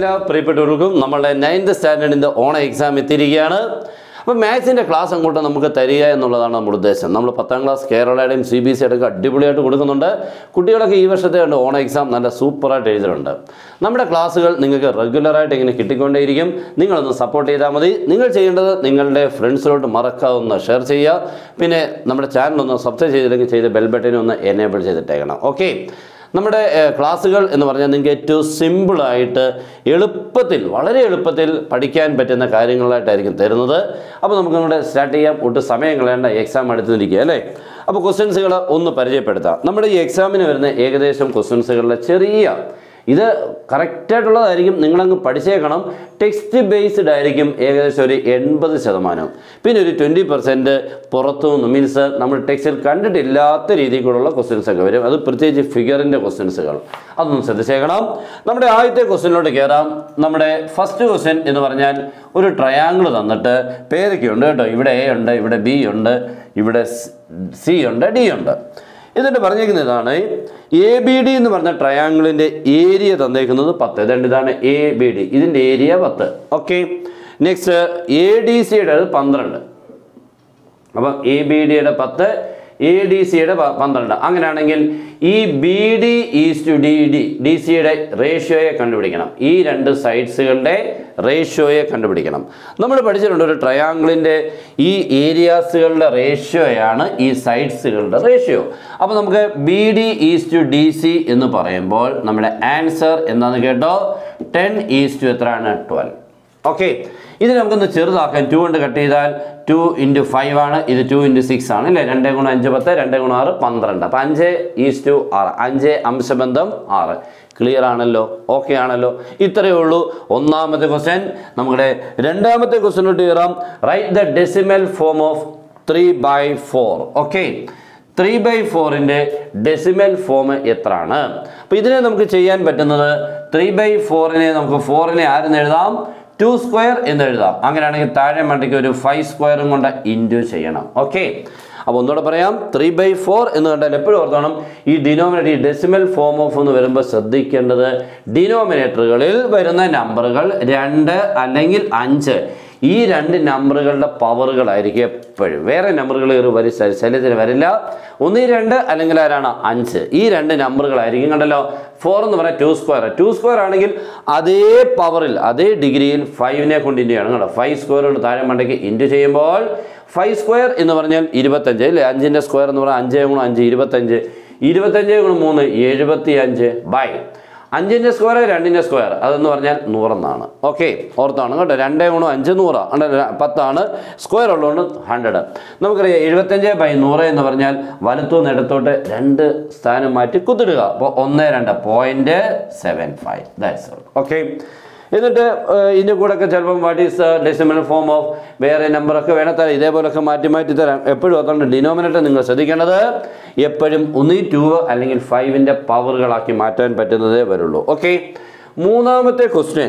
എല്ലാ പ്രിയപ്പെട്ടവർക്കും നമ്മളുടെ നയൻത് സ്റ്റാൻഡേർഡിൻ്റെ ഓണ എക്സാം എത്തിയിരിക്കുകയാണ് അപ്പോൾ മാത്സിൻ്റെ ക്ലാസ് അങ്ങോട്ട് നമുക്ക് തരിക എന്നുള്ളതാണ് നമ്മുടെ ഉദ്ദേശം നമ്മൾ പത്താം ക്ലാസ് കേരളയുടെയും സി ബി സി ഒക്കെ അടിപൊളിയായിട്ട് കൊടുക്കുന്നുണ്ട് കുട്ടികളൊക്കെ ഈ വർഷത്തെ ഉണ്ട് ഓണ എക്സാം നല്ല സൂപ്പറായിട്ട് എഴുതിയിട്ടുണ്ട് നമ്മുടെ ക്ലാസ്സുകൾ നിങ്ങൾക്ക് റെഗുലറായിട്ട് ഇങ്ങനെ കിട്ടിക്കൊണ്ടേയിരിക്കും നിങ്ങളൊന്ന് സപ്പോർട്ട് ചെയ്താൽ മതി നിങ്ങൾ ചെയ്യേണ്ടത് നിങ്ങളുടെ ഫ്രണ്ട്സിലോട്ട് മറക്കാവുന്ന ഷെയർ ചെയ്യുക പിന്നെ നമ്മുടെ ചാനൽ ഒന്ന് സബ്സ്ക്രൈബ് ചെയ്തില്ലെങ്കിൽ ചെയ്ത് ബെൽ ബട്ടനെ ഒന്ന് എനേബിൾ ചെയ്തിട്ടേക്കണം ഓക്കെ നമ്മുടെ ഏഹ്, ക്ലാസ്സുകൾ എന്ന് പറഞ്ഞാൽ നിങ്ങൾക്ക് ഏറ്റവും സിമ്പിളായിട്ട് എളുപ്പത്തിൽ വളരെ എളുപ്പത്തിൽ പഠിക്കാൻ പറ്റുന്ന കാര്യങ്ങളായിട്ടായിരിക്കും തരുന്നത് അപ്പോൾ നമുക്ക് നമ്മുടെ സ്റ്റാർട്ട് ചെയ്യാം ഒട്ടും സമയം കളയേണ്ട എക്സാം അടുത്തിരിക്കുക അല്ലേ അപ്പോൾ ക്വസ്റ്റ്യൻസുകൾ ഒന്ന് പരിചയപ്പെടുത്താം നമ്മുടെ ഈ എക്സാമിന് വരുന്ന ഏകദേശം ക്വസ്റ്റ്യൻസുകളിലെ ചെറിയ ഇത് കറക്റ്റായിട്ടുള്ളതായിരിക്കും നിങ്ങളങ്ങ് പഠിച്ചേക്കണം ടെക്സ്റ്റ് ബേസ്ഡ് ആയിരിക്കും ഏകദേശം ഒരു എൺപത് ശതമാനം പിന്നെ ഒരു ട്വൻറ്റി പെർസെൻറ്റ് പുറത്തുനിന്ന് മീൻസ് നമ്മൾ ടെക്സ്റ്റിൽ കണ്ടിട്ടില്ലാത്ത രീതിയിലുള്ള ക്വസ്റ്റ്യൻസ് ഒക്കെ വരും അത് പ്രത്യേകിച്ച് ഫിഗറിൻ്റെ ക്വസ്റ്റ്യൻസുകൾ അതൊന്ന് ശ്രദ്ധിച്ചേക്കണം നമ്മുടെ ആദ്യത്തെ ക്വസ്റ്റ്യനിലോട്ട് കയറാം നമ്മുടെ ഫസ്റ്റ് ക്വസ്റ്റ്യൻ എന്ന് പറഞ്ഞാൽ ഒരു ട്രയാങ്കിൾ തന്നിട്ട് പേരൊക്കെ ഉണ്ട് കേട്ടോ ഇവിടെ എ ഉണ്ട് ഇവിടെ ബി ഉണ്ട് ഇവിടെ സി ഉണ്ട് ഡി ഉണ്ട് എന്നിട്ട് പറഞ്ഞേക്കുന്ന ഇതാണ് എ ബി ഡി എന്ന് പറഞ്ഞ ട്രയാങ്കിളിൻ്റെ ഏരിയ തന്നേക്കുന്നത് പത്ത് ഇതുണ്ട് ഇതാണ് എ ബി ഡി ഇതിൻ്റെ ഏരിയ പത്ത് ഓക്കെ നെക്സ്റ്റ് എ ഡി സിയുടെ പന്ത്രണ്ട് അപ്പം എ ബി ഡിയുടെ പത്ത് എ ഡി സിയുടെ പന്ത്രണ്ട് അങ്ങനെയാണെങ്കിൽ ഈ B D is to D D D സിയുടെ റേഷ്യോയെ കണ്ടുപിടിക്കണം ഈ രണ്ട് സൈഡ്സുകളുടെ റേഷ്യോയെ കണ്ടുപിടിക്കണം നമ്മൾ പഠിച്ചിട്ടുണ്ട് ഒരു ട്രയാങ്കിളിൻ്റെ ഈ ഏരിയാസുകളുടെ റേഷ്യോയാണ് ഈ സൈഡ്സുകളുടെ റേഷ്യോ അപ്പോൾ നമുക്ക് B D is to D C എന്ന് പറയുമ്പോൾ നമ്മുടെ ആൻസർ എന്താണെന്ന് കേട്ടോ ടെൻ ഈസ് ടു എത്രയാണ് ട്വൽവ് ഓക്കെ ഇത് നമുക്കൊന്ന് ചെറുതാക്കാം ടു കൊണ്ട് കട്ട് ചെയ്താൽ ടു ഇൻറ്റു ഫൈവ് ആണ് ഇത് ടു ഇൻറ്റു സിക്സ് ആണ് അല്ലേ രണ്ട് ഗുണം അഞ്ച് പത്ത് രണ്ട് ഗുണം ആറ് പന്ത്രണ്ട് അപ്പം അഞ്ച് ഈസ് ടു ആറ് അഞ്ച് അംശബന്ധം ആറ് ക്ലിയർ ആണല്ലോ ഓക്കെ ആണല്ലോ ഇത്രയേ ഉള്ളൂ ഒന്നാമത്തെ ക്വസ്റ്റ്യൻ നമ്മുടെ രണ്ടാമത്തെ ക്വസ്റ്റ്യനോട്ട് കയറാം write the decimal form of three by four okay three by ഫോറിൻ്റെ ഡെസിമൽ ഫോം എത്രയാണ് അപ്പോൾ ഇതിനെ നമുക്ക് ചെയ്യാൻ പറ്റുന്നത് ത്രീ ബൈ ഫോറിനെ നമുക്ക് ഫോറിനെ ആരെന്ന് എഴുതാം ടു സ്ക്വയർ എന്ന് എഴുതാം അങ്ങനെയാണെങ്കിൽ താഴെ മണ്ടയ്ക്ക് ഒരു ഫൈവ് സ്ക്വയറും കൊണ്ട് ഇൻറ്റു ചെയ്യണം ഓക്കെ അപ്പോൾ ഒന്നുകൂടെ പറയാം ത്രീ ബൈ ഫോർ എന്ന് കണ്ടാൽ എപ്പോഴും ഓർത്തോണം ഈ ഡിനോമിനേറ്റർ ഈ ഡെസിമൽ ഫോം ഓഫ് എന്ന് വരുമ്പോൾ ശ്രദ്ധിക്കേണ്ടത് ഡിനോമിനേറ്ററുകളിൽ വരുന്ന നമ്പറുകൾ രണ്ട് അല്ലെങ്കിൽ അഞ്ച് ഈ രണ്ട് നമ്പറുകളുടെ പവറുകളായിരിക്കും എപ്പോഴും വേറെ നമ്പറുകൾ കയറി വരി ശല്യത്തിന് വരില്ല ഒന്ന് രണ്ട് അല്ലെങ്കിൽ ആരാണ് അഞ്ച് ഈ രണ്ട് നമ്പറുകളായിരിക്കും കണ്ടല്ലോ ഫോർ എന്ന് പറഞ്ഞാൽ ടു സ്ക്വയർ ടു സ്ക്വയർ ആണെങ്കിൽ അതേ പവറിൽ അതേ ഡിഗ്രിയിൽ ഫൈവിനെ കൊണ്ട് ഇൻറ്റു ചെയ്യണം കേട്ടോ ഫൈവ് സ്ക്വയർ കൊണ്ട് താഴെ മണ്ടയ്ക്ക് ഇൻറ്റു ചെയ്യുമ്പോൾ ഫൈവ് സ്ക്വയർ എന്ന് പറഞ്ഞാൽ ഇരുപത്തഞ്ച് അല്ലേ അഞ്ചിൻ്റെ സ്ക്വയർ എന്ന് പറഞ്ഞാൽ അഞ്ച് ഗുണം അഞ്ച് ഇരുപത്തഞ്ച് ഇരുപത്തഞ്ച് ഗുണം മൂന്ന് എഴുപത്തി അഞ്ച് ബൈ അഞ്ചിൻ്റെ സ്ക്വയർ രണ്ടിൻ്റെ സ്ക്വയർ അതെന്ന് പറഞ്ഞാൽ നൂറെന്നാണ് ഓക്കെ ഓർത്താണ് കേട്ടോ രണ്ടേ ഗുണം അഞ്ച് നൂറ് അണ്ട- പത്താണ് സ്ക്വയർ ഉള്ളതുകൊണ്ട് ഹൺഡ്രഡ് നമുക്കറിയാം എഴുപത്തഞ്ച് ബൈ നൂറ് എന്ന് പറഞ്ഞാൽ വലത്തുനിന്ന് ഇടത്തോട്ട് രണ്ട് സ്ഥാനം മാറ്റി കുത്തിടുക അപ്പോൾ ഒന്ന് രണ്ട് point seven five that's all okay എന്നിട്ട് ഏഹ്, ഇതിൻ്റെ കൂടെ ഒക്കെ ചിലപ്പം what is decimal form of വേറെ നമ്പറൊക്കെ വേണം തരാം ഇതേപോലൊക്കെ മാറ്റി മാറ്റി തരാം എപ്പോഴും അതുകൊണ്ട് ഡിനോമിനേറ്റർ നിങ്ങൾ ശ്രദ്ധിക്കേണ്ടത് എപ്പോഴും ഒന്നീ ടു അല്ലെങ്കിൽ ഫൈവിൻ്റെ പവറുകളാക്കി മാറ്റാൻ പറ്റുന്നതേ വരുള്ളൂ ഓക്കെ മൂന്നാമത്തെ question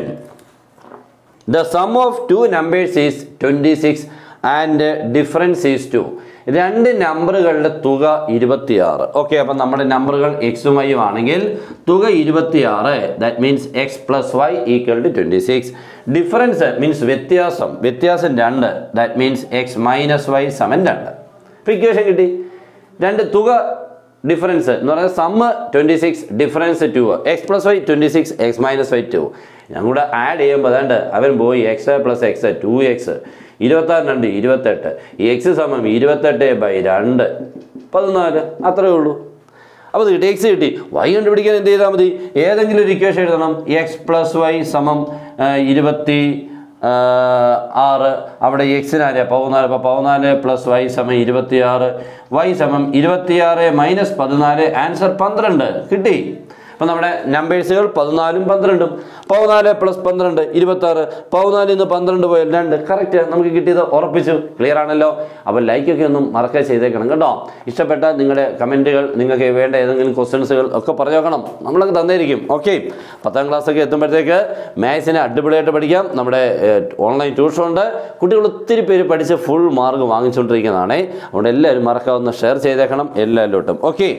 the sum of two numbers is twenty six and difference is two രണ്ട് നമ്പറുകളുടെ തുക ഇരുപത്തിയാറ് ഓക്കെ അപ്പം നമ്മുടെ നമ്പറുകൾ എക്സും വൈയും ആണെങ്കിൽ തുക ഇരുപത്തിയാറ് that means X plus Y equal to twenty six difference means വ്യത്യാസം വ്യത്യാസം രണ്ട് that means X minus Y സമൻ രണ്ട് ഇപ്പം ഇക്വേഷൻ കിട്ടി രണ്ട് തുക ഡിഫറൻസ് എന്ന് പറഞ്ഞാൽ sum twenty six difference two X plus Y twenty six X minus Y two ഞാൻ കൂടെ ആഡ് ചെയ്യുമ്പോൾ അതാണ്ട് അവൻ പോയി X plus X two X ഇരുപത്താറ് രണ്ട് ഇരുപത്തെട്ട് എക്സ് സമം ഇരുപത്തെട്ട് ബൈ രണ്ട് പതിനാല് അത്രേ ഉള്ളൂ അപ്പോൾ ഇത് കിട്ടി എക്സ് കിട്ടി വൈ കണ്ടുപിടിക്കാൻ എന്ത് ചെയ്താൽ മതി ഏതെങ്കിലും ഒരു ഇക്വേഷൻ എഴുതണം എക്സ് പ്ലസ് വൈ സമം ആ, ഇരുപത്തി ആ, ആറ് അവിടെ എക്സിന് ആരെയാ പതിനാല് അപ്പോൾ പതിനാല് പ്ലസ് വൈ സമം ഇരുപത്തിയാറ് വൈ സമം ഇരുപത്തിയാറ് മൈനസ് പതിനാല് ആൻസർ പന്ത്രണ്ട് കിട്ടി അപ്പോൾ നമ്മുടെ നമ്പേഴ്സുകൾ പതിനാലും പന്ത്രണ്ടും പതിനാല് പ്ലസ് പന്ത്രണ്ട് ഇരുപത്താറ് പതിനാലിൽ നിന്ന് പന്ത്രണ്ട് പോയാൽ രണ്ട് കറക്റ്റ് നമുക്ക് കിട്ടിയത് ഉറപ്പിച്ചു ക്ലിയർ ആണല്ലോ അപ്പോൾ ലൈക്കൊക്കെ ഒന്നും മറക്കാൻ ചെയ്തേക്കണം കേട്ടോ ഇഷ്ടപ്പെട്ട നിങ്ങളുടെ കമൻറ്റുകൾ നിങ്ങൾക്ക് വേണ്ട ഏതെങ്കിലും ക്വസ്റ്റ്യൻസുകൾ ഒക്കെ പറഞ്ഞു നോക്കണം നമ്മളൊക്കെ തന്നിരിക്കും ഓക്കെ പത്താം ക്ലാസ്സൊക്കെ എത്തുമ്പോഴത്തേക്ക് മാത്സിനെ അടിപൊളിയായിട്ട് പഠിക്കാം നമ്മുടെ ഓൺലൈൻ ട്യൂഷൻ ഉണ്ട് കുട്ടികൾ ഒത്തിരി പേര് പഠിച്ച് ഫുൾ മാർക്ക് വാങ്ങിച്ചുകൊണ്ടിരിക്കുന്നതാണ് അതുകൊണ്ട് എല്ലാവരും മറക്കാവുന്ന ഷെയർ ചെയ്തേക്കണം എല്ലാവരിലോട്ടും ഓക്കെ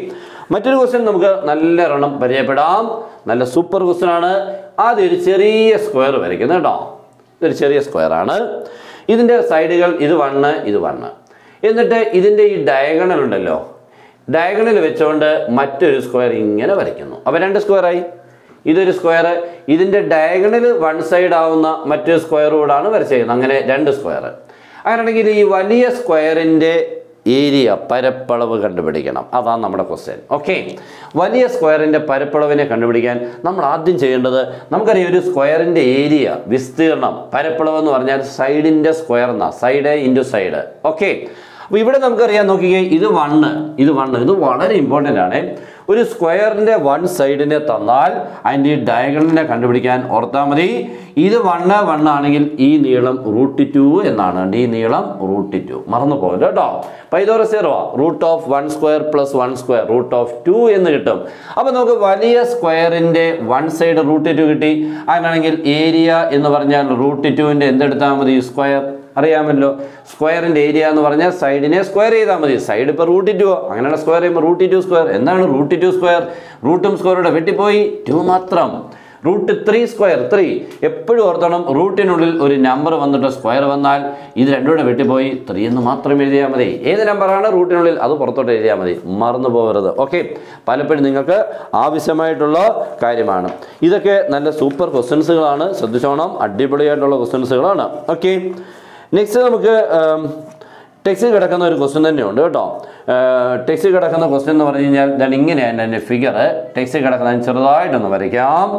മറ്റൊരു ക്വസ്റ്റ്യൻ നമുക്ക് നല്ല എണ്ണം പരിചയപ്പെടാം നല്ല സൂപ്പർ ക്വസ്റ്റ്യൻ ആണ് ആദ്യം ഒരു ചെറിയ സ്ക്വയർ വരയ്ക്കുന്നത് കേട്ടോ ഇതൊരു ചെറിയ സ്ക്വയർ ആണ് ഇതിൻ്റെ സൈഡുകൾ ഇത് വണ്ണ് ഇത് വണ്ണ് എന്നിട്ട് ഇതിൻ്റെ ഈ ഡയഗണൽ ഉണ്ടല്ലോ ഡയഗണൽ വെച്ചുകൊണ്ട് മറ്റൊരു സ്ക്വയർ ഇങ്ങനെ വരയ്ക്കുന്നു അപ്പോൾ രണ്ട് സ്ക്വയറായി ഇതൊരു സ്ക്വയർ ഇതിൻ്റെ ഡയഗണൽ വൺ സൈഡ് ആവുന്ന മറ്റൊരു സ്ക്വയർ കൂടാണ് വരച്ചേക്കുന്നത് അങ്ങനെ രണ്ട് സ്ക്വയർ അങ്ങനെയാണെങ്കിൽ ഈ വലിയ സ്ക്വയറിൻ്റെ ഏരിയ പരപ്പളവ് കണ്ടുപിടിക്കണം അതാണ് നമ്മുടെ ക്വസ്റ്റ്യൻ ഓക്കെ വലിയ സ്ക്വയറിൻ്റെ പരപ്പളവിനെ കണ്ടുപിടിക്കാൻ നമ്മൾ ആദ്യം ചെയ്യേണ്ടത് നമുക്കറിയാം ഒരു സ്ക്വയറിൻ്റെ ഏരിയ വിസ്തീർണം പരപ്പളവ് എന്ന് പറഞ്ഞാൽ സൈഡിൻ്റെ സ്ക്വയർ എന്നാ സൈഡ് ഇൻറ്റു സൈഡ് ഓക്കെ അപ്പോൾ ഇവിടെ നമുക്കറിയാം നോക്കിക്കേ ഇത് വണ്ണ് ഇത് വണ്ണ് ഇത് വളരെ ഇമ്പോർട്ടൻ്റ് ആണ് ഒരു സ്ക്വയറിൻ്റെ വൺ സൈഡിനെ തന്നാൽ അതിൻ്റെ ഈ ഡയഗണലിനെ കണ്ടുപിടിക്കാൻ ഓർത്താൽ മതി ഇത് വണ്ണ് വണ്ണാണെങ്കിൽ ഈ നീളം റൂട്ട് ടു എന്നാണ് ഈ നീളം റൂട്ട് ടു മറന്നു പോകരുത് കേട്ടോ പൈതോറ zero root of one square plus one square root of two എന്ന് കിട്ടും അപ്പോൾ നമുക്ക് വലിയ സ്ക്വയറിൻ്റെ വൺ സൈഡ് റൂട്ട് ടു കിട്ടി അങ്ങനെയാണെങ്കിൽ ഏരിയ എന്ന് പറഞ്ഞാൽ റൂട്ട് ടുവിൻ്റെ എന്തെടുത്താൽ മതി സ്ക്വയർ അറിയാമല്ലോ സ്ക്വയറിൻ്റെ ഏരിയ എന്ന് പറഞ്ഞാൽ സൈഡിനെ സ്ക്വയർ ചെയ്താൽ മതി സൈഡ് ഇപ്പോൾ റൂട്ട് ടു അങ്ങനെയാണ് സ്ക്വയർ ചെയ്യുമ്പോൾ റൂട്ട് ടു സ്ക്വയർ എന്താണ് റൂട്ട് ടു സ്ക്വയർ റൂട്ടും സ്ക്വയറുടെ വെട്ടിപ്പോയി ടു മാത്രം റൂട്ട് ത്രീ സ്ക്വയർ ത്രീ എപ്പോഴും ഓർത്തണം റൂട്ടിനുള്ളിൽ ഒരു നമ്പർ വന്നിട്ട് സ്ക്വയർ വന്നാൽ ഇത് രണ്ടുകൂടെ വെട്ടിപ്പോയി ത്രീ എന്ന് മാത്രം എഴുതിയാൽ മതി ഏത് നമ്പറാണ് റൂട്ടിനുള്ളിൽ അത് പുറത്തോട്ട് എഴുതിയാൽ മതി മറന്നു പോകരുത് ഓക്കെ പലപ്പോഴും നിങ്ങൾക്ക് ആവശ്യമായിട്ടുള്ള കാര്യമാണ് ഇതൊക്കെ നല്ല സൂപ്പർ ക്വസ്റ്റ്യൻസുകളാണ് ശ്രദ്ധിച്ചോണം അടിപൊളിയായിട്ടുള്ള ക്വസ്റ്റ്യൻസുകളാണ് ഓക്കെ നെക്സ്റ്റ് നമുക്ക് ടെക്സ്റ്റ് കിടക്കുന്ന ഒരു ക്വസ്റ്റ്യൻ തന്നെയുണ്ട് കേട്ടോ ടെക്സ്റ്റ് കിടക്കുന്ന ക്വസ്റ്റ്യൻ എന്ന് പറഞ്ഞു കഴിഞ്ഞാൽ ഞാൻ ഇങ്ങനെയാണ് എൻ്റെ ഫിഗർ ടെക്സ്റ്റ് കിടക്കുന്ന ഞാൻ ചെറുതായിട്ടൊന്ന് വരയ്ക്കാം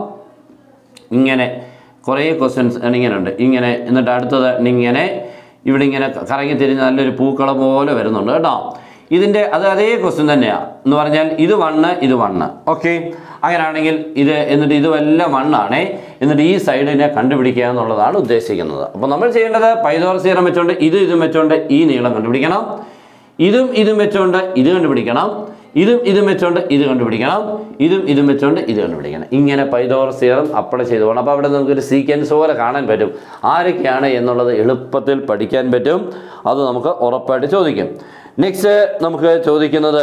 ഇങ്ങനെ കുറേ ക്വസ്റ്റ്യൻസ് ഇങ്ങനെ ഉണ്ട് ഇങ്ങനെ എന്നിട്ട് അടുത്തത് ഇങ്ങനെ ഇവിടെ ഇങ്ങനെ കറങ്ങി തിരിഞ്ഞ് നല്ലൊരു പൂക്കളം പോലെ വരുന്നുണ്ട് കേട്ടോ ഇതിൻ്റെ അത് അതേ ക്വസ്റ്റ്യൻ തന്നെയാണ് എന്ന് പറഞ്ഞാൽ ഇത് വണ്ണ് ഇത് വണ്ണ് ഓക്കെ അങ്ങനെയാണെങ്കിൽ ഇത് എന്നിട്ട് ഇതുമെല്ലാം വണ്ണാണേ എന്നിട്ട് ഈ സൈഡിനെ കണ്ടുപിടിക്കുക എന്നുള്ളതാണ് ഉദ്ദേശിക്കുന്നത് അപ്പോൾ നമ്മൾ ചെയ്യേണ്ടത് പൈതോർ സീറം വെച്ചുകൊണ്ട് ഇത് ഇതും വെച്ചുകൊണ്ട് ഈ നീളം കണ്ടുപിടിക്കണം ഇതും ഇതും വെച്ചുകൊണ്ട് ഇത് കണ്ടുപിടിക്കണം ഇതും ഇതും വെച്ചുകൊണ്ട് ഇത് കണ്ടുപിടിക്കണം ഇതും ഇതും വെച്ചുകൊണ്ട് ഇത് കണ്ടുപിടിക്കണം ഇങ്ങനെ പൈതോർ സീറം അപ്ലൈ ചെയ്തു പോകണം അപ്പോൾ അവിടെ നമുക്കൊരു സീക്വൻസ് പോലെ കാണാൻ പറ്റും ആരൊക്കെയാണ് എന്നുള്ളത് എളുപ്പത്തിൽ പഠിക്കാൻ പറ്റും അത് നമുക്ക് ഉറപ്പായിട്ട് ചോദിക്കും നെക്സ്റ്റ് നമുക്ക് ചോദിക്കുന്നത്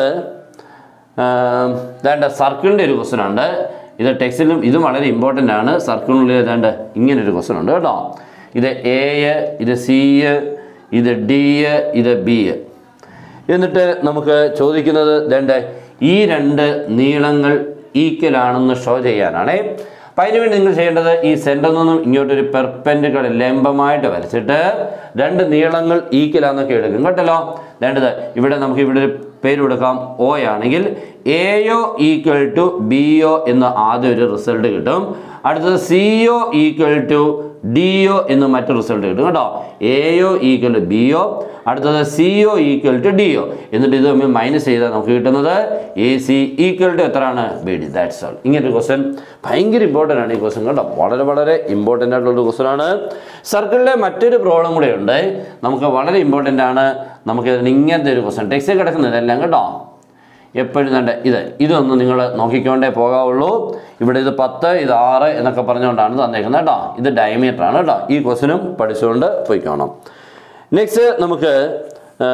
വേണ്ട സർക്കിളിൻ്റെ ഒരു ക്വസ്റ്റൻ ഉണ്ട് ഇത് ടെക്സ്റ്റിലും ഇത് വളരെ ഇമ്പോർട്ടൻ്റ് ആണ് സർക്കിളിനുള്ളിൽ ഏതാണ്ട് ഇങ്ങനെ ഒരു ക്വസ്റ്റൻ ഉണ്ട് കേട്ടോ ഇത് എ ഇത് സി ഇത് ഡി ഇത് ബി എന്നിട്ട് നമുക്ക് ചോദിക്കുന്നത് വേണ്ട ഈ രണ്ട് നീളങ്ങൾ ഈക്വൽ ആണെന്ന് ഷോ ചെയ്യാനാണേ അപ്പം അതിന് വേണ്ടി നിങ്ങൾ ചെയ്യേണ്ടത് ഈ സെൻറ്ററിൽ നിന്നും ഇങ്ങോട്ടൊരു പെർപെൻഡിക്കുലർ ലംബമായിട്ട് വരച്ചിട്ട് രണ്ട് നീളങ്ങൾ ഈക്വൽ ആണെന്നൊക്കെ എടുക്കും കേട്ടല്ലോ വേണ്ടത് ഇവിടെ നമുക്ക് ഇവിടെ ഒരു പേര് കൊടുക്കാം ഒ ആണെങ്കിൽ A O equal to B O എന്ന ആദ്യം ഒരു റിസൾട്ട് കിട്ടും അടുത്തത് C O equal to D O എന്ന് മറ്റൊരു റിസൾട്ട് കിട്ടും കേട്ടോ A O equal to B O അടുത്തത് C O equal to D O എന്നിട്ട് ഇത് തമ്മിൽ മൈനസ് ചെയ്താൽ നമുക്ക് കിട്ടുന്നത് എ സി ഈക്വൽ ടു എത്രയാണ് ബി ഡി ദാറ്റ്സ് ഓൾ ഇങ്ങനൊരു ക്വസ്റ്റൻ ഭയങ്കര ഇമ്പോർട്ടൻ്റ് ആണ് ഈ ക്വസ്റ്റൻ കേട്ടോ വളരെ വളരെ ഇമ്പോർട്ടൻ്റ് ആയിട്ടുള്ളൊരു ക്വസ്റ്റൻ ആണ് സർക്കിളിലെ മറ്റൊരു പ്രോബ്ലം കൂടെ ഉണ്ട് നമുക്ക് വളരെ ഇമ്പോർട്ടൻ്റ് ആണ് നമുക്ക് ഇതിന് ഇങ്ങനത്തെ ഒരു ക്വസ്റ്റൻ ടെക്സ്റ്റ് കിടക്കുന്നതെല്ലാം കേട്ടോ എപ്പോഴും വേണ്ട ഇത് ഇതൊന്നും നിങ്ങൾ നോക്കിക്കൊണ്ടേ പോകാവുള്ളൂ ഇവിടെ ഇത് പത്ത് ഇത് ആറ് എന്നൊക്കെ പറഞ്ഞുകൊണ്ടാണ് തന്നേക്കുന്നത് കേട്ടോ ഇത് ഡയമീറ്റർ ആണ് കേട്ടോ ഈ ക്വസ്റ്റനും പഠിച്ചുകൊണ്ട് പോയിക്കോണം നെക്സ്റ്റ് നമുക്ക് ആ,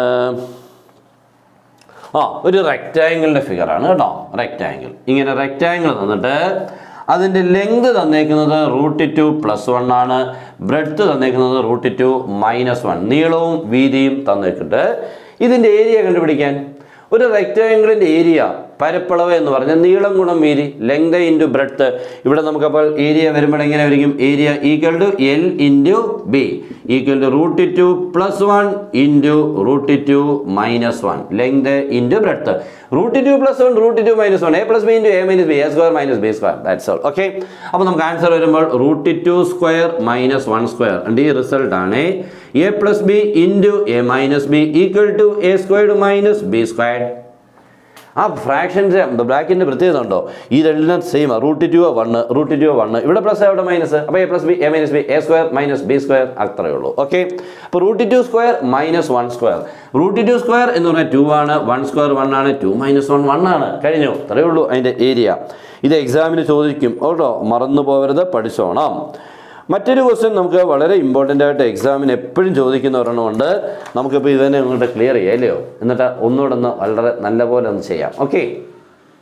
ആ ഒരു റെക്റ്റാങ്കിളിൻ്റെ ഫിഗറാണ് കേട്ടോ റെക്റ്റാങ്കിൾ ഇങ്ങനെ റെക്റ്റാങ്കിൾ തന്നിട്ട് അതിൻ്റെ ലെങ്ത് തന്നേക്കുന്നത് റൂട്ട് ടു പ്ലസ് വൺ ആണ് ബ്രെഡ്ത്ത് തന്നേക്കുന്നത് റൂട്ട് ടു മൈനസ് വൺ നീളവും വീതിയും തന്നേക്കിട്ട് ഇതിൻ്റെ ഏരിയ കണ്ടുപിടിക്കാൻ ഒരു റെക്റ്റാങ്കിളിൻ്റെ ഏരിയ പരപ്പളവ് എന്ന് പറഞ്ഞാൽ നീളം ഗുണം വീതി ലെങ്ത് ഇൻറ്റു ബ്രെഡ്ത്ത് ഇവിടെ നമുക്കപ്പോൾ ഏരിയ വരുമ്പോൾ എങ്ങനെ വരിക്കും area equal to L into B equal to root two plus one into root two minus one length into breadth root two plus one root two minus one A plus B into A minus B A square minus B square that's all okay അപ്പോൾ നമുക്ക് answer വരുമ്പോൾ root two square minus one square ഈ result ആണ് A plus B into A minus B equal to A squared minus B squared ആ fractions ബ്രാക്കിൻ്റെ പ്രത്യേകത ഉണ്ടോ ഇതെല്ലാം same root two one root two one ഇവിടെ പ്ലസ് അവിടെ മൈനസ് അപ്പോൾ A plus B A minus B A square minus B square അത്രയേ ഉള്ളൂ ഓക്കെ അപ്പോൾ root two square minus one square root two square എന്ന് പറഞ്ഞാൽ ടു ആണ് one square one ആണ് ടു മൈനസ് വൺ വൺ ആണ് കഴിഞ്ഞു അത്രയേ ഉള്ളൂ അതിൻ്റെ ഏരിയ ഇത് എക്സാമിന് ചോദിക്കും കേട്ടോ മറന്നു പോകരുത് പഠിച്ചോണം മറ്റൊരു ക്വസ്റ്റ്യൻ നമുക്ക് വളരെ ഇമ്പോർട്ടൻ്റ് ആയിട്ട് എക്സാമിന് എപ്പോഴും ചോദിക്കുന്ന ഒരെണ്ണമുണ്ട് നമുക്കിപ്പോൾ ഇതന്നെ അങ്ങോട്ട് ക്ലിയർ ചെയ്യാം അല്ലയോ എന്നിട്ട് ഒന്നുകൂടെ ഒന്ന് വളരെ നല്ലപോലെ ഒന്ന് ചെയ്യാം okay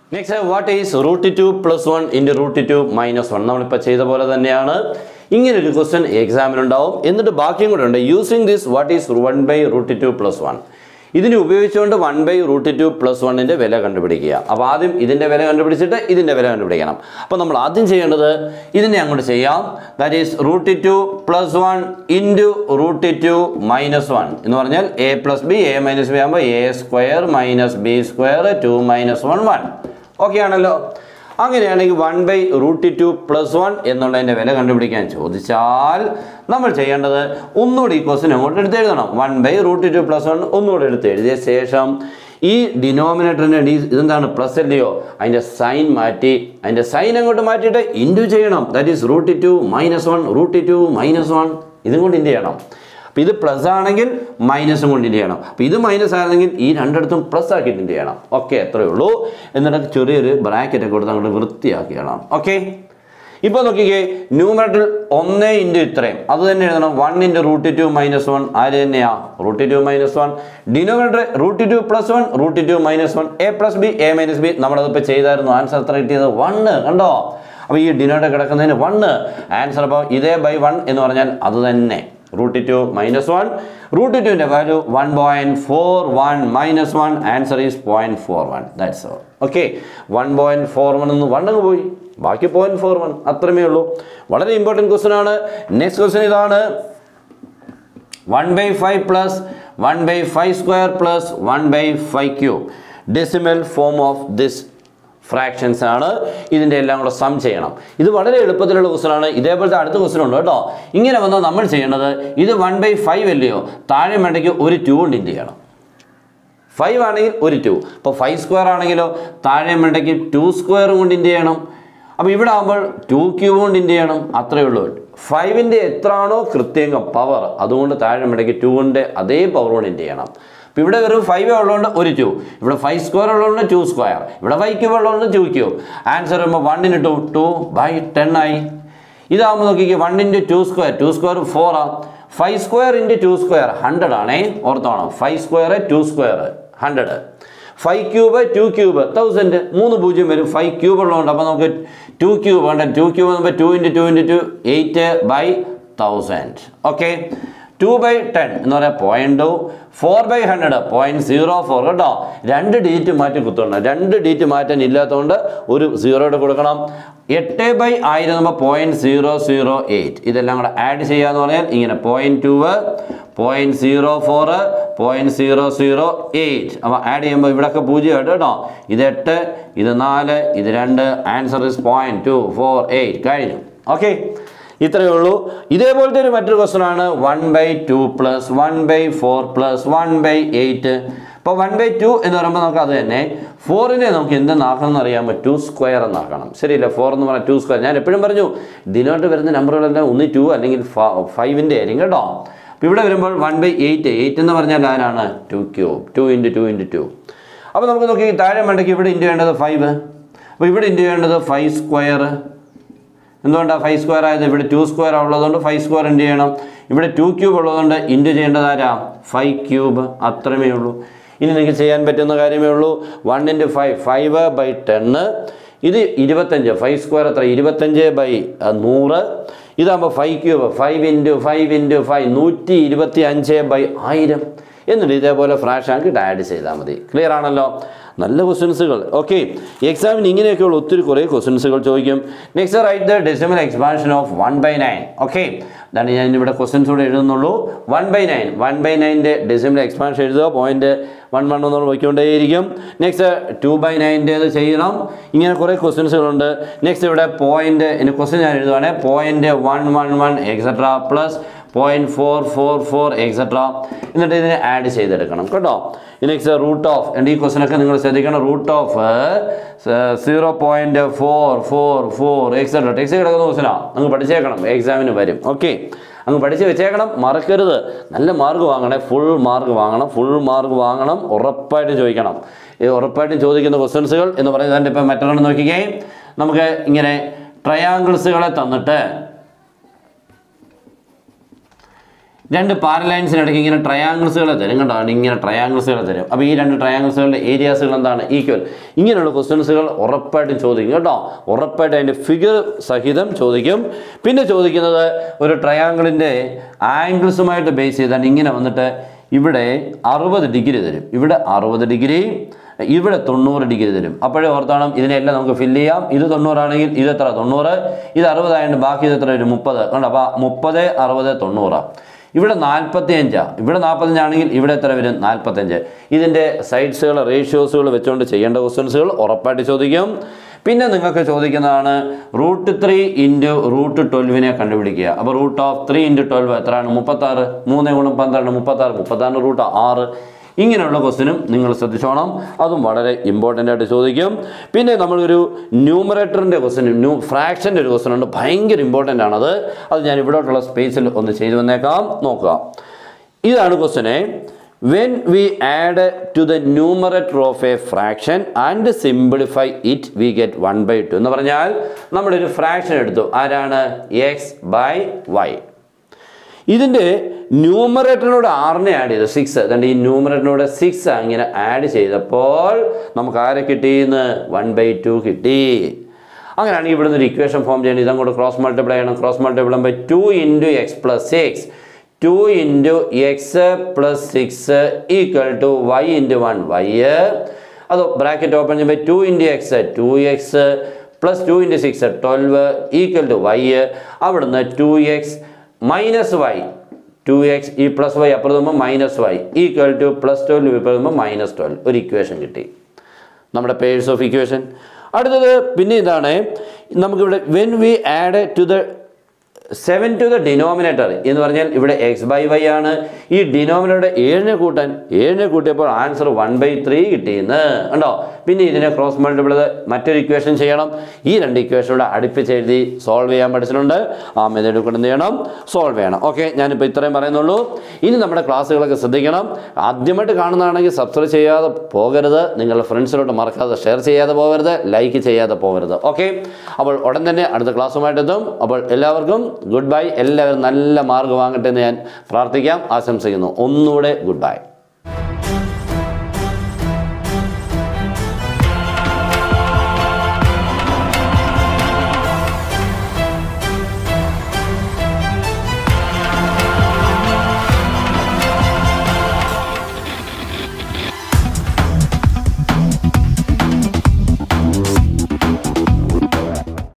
next what is root two plus one into root two minus one നമ്മളിപ്പോൾ ചെയ്ത പോലെ തന്നെയാണ് ഇങ്ങനെ ഒരു ക്വസ്റ്റ്യൻ എക്സാമിനുണ്ടാവും എന്നിട്ട് ബാക്കിയും കൂടെ ഉണ്ട് using this what is one by root two plus one ഇതിനെ ഉപയോഗിച്ചുകൊണ്ട് one by root two plus വണ്ണിൻ്റെ വില കണ്ടുപിടിക്കുക അപ്പോൾ ആദ്യം ഇതിൻ്റെ വില കണ്ടുപിടിച്ചിട്ട് ഇതിൻ്റെ വില കണ്ടുപിടിക്കണം അപ്പോൾ നമ്മൾ ആദ്യം ചെയ്യേണ്ടത് ഇതിനെ അങ്ങോട്ട് ചെയ്യാം that is root two plus one into root two minus one എന്ന് പറഞ്ഞാൽ A plus B A minus B ആകുമ്പോൾ A square minus B square two minus one one okay ആണല്ലോ അങ്ങനെയാണെങ്കിൽ one by root two plus one എന്നുള്ളതിൻ്റെ വില കണ്ടുപിടിക്കാൻ ചോദിച്ചാൽ നമ്മൾ ചെയ്യേണ്ടത് ഒന്നുകൂടി ഈ ക്വസ്റ്റിൻ അങ്ങോട്ട് എടുത്ത് എഴുതണം one by root two plus one ഒന്നുകൂടി എടുത്ത് എഴുതിയ ശേഷം ഈ ഡിനോമിനേറ്ററിൻ്റെ ഡി ഇതെന്താണ് പ്ലസ് അല്ലയോ അതിൻ്റെ സൈൻ മാറ്റി അതിൻ്റെ സൈൻ അങ്ങോട്ട് മാറ്റിയിട്ട് ഇൻറ്റു ചെയ്യണം that is root two minus one root two minus one ഇതും കൊണ്ട് ഇൻറ്റു ചെയ്യണം അപ്പോൾ ഇത് പ്ലസ് ആണെങ്കിൽ മൈനസും കൊണ്ട് ഇൻറ്റു ചെയ്യണം അപ്പോൾ ഇത് മൈനസ് ആണെങ്കിൽ ഈ രണ്ടിടത്തും പ്ലസ് ആക്കിയിട്ട് ഇൻറ്റു ചെയ്യണം ഓക്കെ അത്രയേ ഉള്ളൂ എന്നിട്ട് ചെറിയൊരു ബ്രാക്കറ്റ് കൊടുത്ത് അങ്ങോട്ട് വൃത്തിയാക്കിയണം ഓക്കെ ഇപ്പോൾ നോക്കിക്കേ ന്യൂമറേറ്റർ ഒന്ന് ഇൻറ്റു ഇത്രയും അത് തന്നെ എഴുതണം one into root two minus one ആര് തന്നെയാ root two minus one denominator root two plus one root two minus one A plus B A minus B നമ്മളതിപ്പോൾ ചെയ്തായിരുന്നു ആൻസർ എത്ര കിട്ടിയത് വണ്ണ് കണ്ടോ അപ്പോൾ ഈ ഡിനോമിനേറ്റർ കിടക്കുന്നതിന് വണ്ണ് ആൻസർ അപ്പോൾ ഇതേ ബൈ വൺ എന്ന് പറഞ്ഞാൽ അത് തന്നെ root two minus one root ടുവിൻ്റെ value one point four one minus one answer is point four one that's all okay one point four one എന്ന് വൺ അങ്ങ് പോയി ബാക്കി പോയിൻറ്റ് ഫോർ വൺ അത്രമേ ഉള്ളൂ വളരെ ഇമ്പോർട്ടൻറ്റ് ക്വസ്റ്റൻ ആണ് നെക്സ്റ്റ് ക്വസ്റ്റൻ ഇതാണ് one by five plus one by five square plus one by five cube decimal form of this fractions ആണ് ഇതിൻ്റെ എല്ലാം കൂടെ സം ചെയ്യണം ഇത് വളരെ എളുപ്പത്തിലുള്ള ക്വസ്റ്റൻ ആണ് ഇതേപോലത്തെ അടുത്ത ക്വസ്റ്റൻ ഉണ്ട് കേട്ടോ ഇങ്ങനെ വന്നാൽ നമ്മൾ ചെയ്യേണ്ടത് ഇത് വൺ ബൈ ഫൈവ് അല്ലയോ താഴെ വേണ്ടെങ്കിൽ ഒരു ടു കൊണ്ട് ഇൻറ്റ് ചെയ്യണം ഫൈവ് ആണെങ്കിൽ ഒരു ടു അപ്പോൾ ഫൈവ് സ്ക്വയർ ആണെങ്കിലോ താഴെ വേണ്ടെങ്കിൽ ടു സ്ക്വയർ കൊണ്ട് ഇൻറ്റ് ചെയ്യണം അപ്പോൾ ഇവിടെ ആകുമ്പോൾ ടു ക്യൂബ് കൊണ്ട് ഇൻറ്റ് ചെയ്യണം അത്രയേ ഉള്ളൂ ഫൈവിൻ്റെ എത്രയാണോ കൃത്യങ്കം പവർ അതുകൊണ്ട് താഴെ വേണ്ടെങ്കിൽ ടുവിൻ്റെ അതേ പവർ കൊണ്ട് ഇൻറ്റ് ചെയ്യണം അപ്പോൾ ഇവിടെ വെറും ഫൈവ് ഉള്ളതുകൊണ്ട് ഒരു ടു ഇവിടെ ഫൈവ് സ്ക്വയർ ഉള്ളതുകൊണ്ട് ടു സ്ക്വയർ ഇവിടെ ഫൈവ് ക്യൂബ് ഉള്ളതുകൊണ്ട് ടു ക്യൂബ് ആൻസർ വരുമ്പോൾ വണ്ണിന് ടു ടു ബൈ ടെൻ ആയി ഇതാകുമ്പോൾ നോക്കിക്കേ one into two square two square four ആ five square into two square hundred ആണേ ഓർത്തോണം five square two square hundred five cube two cube thousand മൂന്ന് പൂജ്യം വരും ഫൈവ് ക്യൂബ് ഉള്ളതുകൊണ്ട് അപ്പോൾ നമുക്ക് ടു ക്യൂബ് വേണ്ട ടു ക്യൂബ് നമ്മൾ two into two into to eight by thousand okay two by ten എന്ന് പറയാം point two four by hundred point zero four കേട്ടോ രണ്ട് ഡിജിറ്റ് മാറ്റി കുത്തണം രണ്ട് ഡിജിറ്റ് മാറ്റാൻ ഇല്ലാത്തതുകൊണ്ട് ഒരു സീറോയുടെ കൊടുക്കണം എട്ട് ബൈ ആയിരം നമ്മൾ പോയിന്റ് സീറോ സീറോ എയ്റ്റ് ഇതെല്ലാം കൂടെ ആഡ് ചെയ്യാന്ന് പറഞ്ഞാൽ ഇങ്ങനെ point two point zero four point zero zero eight അപ്പോൾ ആഡ് ചെയ്യുമ്പോൾ ഇവിടെയൊക്കെ പൂജ്യമായിട്ട് കേട്ടോ ഇത് എട്ട് ഇത് നാല് ഇത് രണ്ട് answer is point two four eight കഴിഞ്ഞു ഓക്കെ ഇത്രയേ ഉള്ളൂ ഇതേപോലത്തെ ഒരു മറ്റൊരു ക്വസ്റ്റൻ ആണ് one by two plus one by four plus one by eight ഇപ്പോൾ വൺ ബൈ ടു എന്ന് പറയുമ്പോൾ നമുക്ക് അത് തന്നെ ഫോറിനെ നമുക്ക് എന്തെന്നാക്കണം എന്ന് അറിയാമോ ടു സ്ക്വയർ എന്നാക്കണം ശരിയല്ല ഫോർ എന്ന് പറഞ്ഞാൽ ടു സ്ക്വയർ ഞാൻ എപ്പോഴും പറഞ്ഞു ഇതിനോട്ട് വരുന്ന നമ്പറുകളെല്ലാം ഒന്ന് ടു അല്ലെങ്കിൽ ഫൈവിൻ്റെ ആയിരിക്കും കേട്ടോ അപ്പോൾ ഇവിടെ വരുമ്പോൾ വൺ ബൈ എയ്റ്റ് എയ്റ്റ് എന്ന് പറഞ്ഞാൽ ആരാണ് two cube two into two into two അപ്പോൾ നമുക്ക് നോക്കി താഴെ വേണ്ടെങ്കിൽ ഇവിടെ ഇൻറ്റു വേണ്ടത് ഫൈവ് അപ്പോൾ ഇവിടെ ഇൻറ്റു വേണ്ടത് ഫൈവ് സ്ക്വയർ എന്തുകൊണ്ടാണ് ഫൈവ് സ്ക്വയർ ആയത് ഇവിടെ ടു സ്ക്വയർ ഉള്ളതുകൊണ്ട് ഫൈവ് സ്ക്വയർ ഇൻറ്റു ചെയ്യണം ഇവിടെ ടു ക്യൂബ് ഉള്ളതുകൊണ്ട് ഇൻറ്റു ചെയ്യേണ്ടത് ആരാ ഫൈവ് ക്യൂബ് അത്രമേ ഉള്ളൂ ഇനി നിങ്ങൾക്ക് ചെയ്യാൻ പറ്റുന്ന കാര്യമേ ഉള്ളൂ one into five five by ടെന്ന് ഇത് ഇരുപത്തഞ്ച് ഫൈവ് സ്ക്വയർ എത്ര ഇരുപത്തഞ്ച് ബൈ നൂറ് ഇതാകുമ്പോൾ five cube five into five into five നൂറ്റി ഇരുപത്തി അഞ്ച് ബൈ ആയിരം എന്നിട്ട് ഇതേപോലെ ഫ്രാഷ് ആക്കിയിട്ട് ആഡ് ചെയ്താൽ മതി ക്ലിയർ ആണല്ലോ നല്ല ക്വസ്റ്റ്യൻസുകൾ ഓക്കെ എക്സാമിന് ഇങ്ങനെയൊക്കെയുള്ള ഒത്തിരി കുറേ ക്വസ്റ്റ്യൻസുകൾ ചോദിക്കും next write the decimal expansion of one by nine okay അതാണ് ഞാൻ ഇവിടെ ക്വസ്റ്റ്യൻസ് കൂടെ എഴുതുന്നുള്ളൂ one by nine one by നയൻ്റെ ഡെസിമൽ എക്സ്പാൻഷൻ എഴുതുക പോയിന്റ് വൺ വൺ എന്ന് പോയിക്കൊണ്ടേയിരിക്കും നെക്സ്റ്റ് ടു ബൈ നയൻ്റേത് ചെയ്യണം ഇങ്ങനെ കുറേ ക്വസ്റ്റ്യൻസുകളുണ്ട് നെക്സ്റ്റ് ഇവിടെ പോയിന്റ് ഇനി ക്വസ്റ്റ്യൻ ഞാൻ എഴുതുവാണേ point one one one etcetera plus point four four four etcetera എന്നിട്ട് ഇതിനെ ആഡ് ചെയ്തെടുക്കണം കേട്ടോ നെക്സ്റ്റ് റൂട്ട് ഓഫ് എൻ്റെ ഈ ക്വസ്റ്റനൊക്കെ നിങ്ങൾ ശ്രദ്ധിക്കണം root of zero point four four four etcetera text കിടക്കുന്ന ക്വസ്റ്റനാണ് അങ്ങ് പഠിച്ചേക്കണം എക്സാമിന് വരും ഓക്കെ അങ്ങ് പഠിച്ച് വെച്ചേക്കണം മറക്കരുത് നല്ല മാർക്ക് വാങ്ങണേ ഫുൾ മാർക്ക് വാങ്ങണം ഫുൾ മാർക്ക് വാങ്ങണം ഉറപ്പായിട്ടും ചോദിക്കണം ഈ ഉറപ്പായിട്ടും ചോദിക്കുന്ന ക്വസ്റ്റൻസുകൾ എന്ന് പറയുന്നത് ഇപ്പം മറ്റൊരെണ്ണം നോക്കിക്കേ നമുക്ക് ഇങ്ങനെ ട്രയാങ്കിൾസുകളെ തന്നിട്ട് രണ്ട് പാരലൈൻസിനിടയ്ക്ക് ഇങ്ങനെ ട്രയാങ്കിൾസുകളെ തരും കണ്ടാണ് ഇങ്ങനെ ട്രയാങ്കിൾസുകളെ തരും അപ്പോൾ ഈ രണ്ട് ട്രയാങ്കിൾസുകളുടെ ഏരിയാസുകൾ എന്താണ് ഈക്വൽ ഇങ്ങനെയുള്ള ക്വസ്റ്റ്യൻസുകൾ ഉറപ്പായിട്ടും ചോദിക്കും കേട്ടോ ഉറപ്പായിട്ടും അതിൻ്റെ ഫിഗർ സഹിതം ചോദിക്കും പിന്നെ ചോദിക്കുന്നത് ഒരു ട്രയാങ്കിളിൻ്റെ ആംഗിൾസുമായിട്ട് ബേസ് ചെയ്താണ് ഇങ്ങനെ വന്നിട്ട് ഇവിടെ അറുപത് ഡിഗ്രി തരും ഇവിടെ അറുപത് ഡിഗ്രി ഇവിടെ തൊണ്ണൂറ് ഡിഗ്രി തരും അപ്പോഴേ ഓർത്തോണം ഇതിനെല്ലാം നമുക്ക് ഫില്ല് ചെയ്യാം ഇത് തൊണ്ണൂറാണെങ്കിൽ ഇത് എത്ര തൊണ്ണൂറ് ഇത് അറുപതായതുകൊണ്ട് ബാക്കി ഇത് എത്ര വരും മുപ്പത് കണ്ടോ അപ്പോൾ മുപ്പത് അറുപത് തൊണ്ണൂറ് ഇവിടെ നാൽപ്പത്തി അഞ്ചാണ് ഇവിടെ നാൽപ്പത്തഞ്ചാണെങ്കിൽ ഇവിടെ എത്ര വരും നാൽപ്പത്തഞ്ച് ഇതിൻ്റെ സൈഡ്സുകൾ റേഷ്യോസുകൾ വെച്ചുകൊണ്ട് ചെയ്യേണ്ട ക്വസ്റ്റ്യൻസുകൾ ഉറപ്പായിട്ട് ചോദിക്കും പിന്നെ നിങ്ങൾക്ക് ചോദിക്കുന്നതാണ് റൂട്ട് ത്രീ ഇൻറ്റു റൂട്ട് ട്വൽവിനെ കണ്ടുപിടിക്കുക അപ്പോൾ root of three into twelve എത്രയാണ് മുപ്പത്താറ് മൂന്ന് ഗുണം പന്ത്രണ്ട് മുപ്പത്താറ് മുപ്പത്താറ് റൂട്ട് ആറ് ഇങ്ങനെയുള്ള ക്വസ്റ്റിനും നിങ്ങൾ ശ്രദ്ധിച്ചോണം അതും വളരെ ഇമ്പോർട്ടൻ്റ് ആയിട്ട് ചോദിക്കും പിന്നെ നമ്മളൊരു ന്യൂമറേറ്ററിൻ്റെ ക്വസ്റ്റ്യൻ ന്യൂ ഫ്രാക്ഷൻ്റെ ഒരു ക്വസ്റ്റ്യൻ ഉണ്ട് ഭയങ്കര ഇമ്പോർട്ടൻ്റ് ആണത് അത് ഞാൻ ഇവിടോട്ടുള്ള സ്പേസിൽ ഒന്ന് ചെയ്തു വന്നേക്കാം നോക്കുക ഇതാണ് ക്വസ്റ്റ്യനെ when we add to the numerator of a fraction and simplify it we get one by two എന്ന് പറഞ്ഞാൽ നമ്മളൊരു ഫ്രാക്ഷൻ എടുത്തു ആരാണ് എക്സ് ബൈ വൈ ഇതിൻ്റെ ന്യൂമറേറ്ററിനോട് ആറിനെ ആഡ് ചെയ്തു സിക്സ് അതുകൊണ്ട് ഈ ന്യൂമറേറ്ററിനോട് സിക്സ് അങ്ങനെ ആഡ് ചെയ്തപ്പോൾ നമുക്ക് ആരെ കിട്ടിയെന്ന് വൺ ബൈ ടു കിട്ടി അങ്ങനെയാണെങ്കിൽ ഇവിടുന്ന് ഒരു ഇക്വേഷൻ ഫോം ചെയ്യണം ഇതങ്ങോട്ട് ക്രോസ് മൾട്ടിപ്ലൈ ചെയ്യണം ക്രോസ് മൾട്ടിപ്ലൈ ചെയ്യുമ്പോൾ two into x plus six two into x plus six equal to y into one y അത് ബ്രാക്കറ്റ് ഓപ്പൺ ചെയ്യുമ്പോൾ two into x two X plus two into six twelve equal to y അവിടുന്ന് two x minus Y two x ഈ plus y അപ്പുറത്ത് വരുമ്പോൾ minus y equal to plus twelve ഇപ്പുറത്ത് വരുമ്പോൾ minus twelve ഒരു equation കിട്ടി നമ്മുടെ പേഴ്സ് ഓഫ് ഇക്വേഷൻ അടുത്തത് പിന്നെ ഇതാണ് നമുക്കിവിടെ when we add to the seven to the denominator എന്ന് പറഞ്ഞാൽ ഇവിടെ എക്സ് ബൈ വൈ ആണ് ഈ ഡിനോമിനേറ്റർ ഏഴിനെ കൂട്ടാൻ ഏഴിനെ കൂട്ടിയപ്പോൾ ആൻസർ വൺ ബൈ ത്രീ കിട്ടിയെന്ന് ഉണ്ടോ പിന്നെ ഇതിനെ ക്രോസ് മൾട്ടിപ്പിൾ മറ്റൊരു ഇക്വേഷൻ ചെയ്യണം ഈ രണ്ട് ഇക്വേഷനോട് അടുപ്പിച്ച് എഴുതി സോൾവ് ചെയ്യാൻ പഠിച്ചിട്ടുണ്ട് ആ മെത്തേഡ് കൊണ്ട് എന്ത് ചെയ്യണം സോൾവ് ചെയ്യണം ഓക്കെ ഞാനിപ്പോൾ ഇത്രയും പറയുന്നുള്ളൂ ഇനി നമ്മുടെ ക്ലാസ്സുകളൊക്കെ ശ്രദ്ധിക്കണം ആദ്യമായിട്ട് കാണുന്നതാണെങ്കിൽ സബ്സ്ക്രൈബ് ചെയ്യാതെ പോകരുത് നിങ്ങളുടെ ഫ്രണ്ട്സിലോട്ട് മറക്കാതെ ഷെയർ ചെയ്യാതെ പോകരുത് ലൈക്ക് ചെയ്യാതെ പോകരുത് ഓക്കെ അപ്പോൾ ഉടൻ തന്നെ അടുത്ത ക്ലാസ്സുമായിട്ട് എത്തും അപ്പോൾ എല്ലാവർക്കും ഗുഡ് ബൈ എല്ലാവരും നല്ല മാർക്ക് വാങ്ങട്ടെ എന്ന് ഞാൻ പ്രാർത്ഥിക്കാം ആശംസിക്കുന്നു ഒന്നുകൂടെ ഗുഡ് ബൈ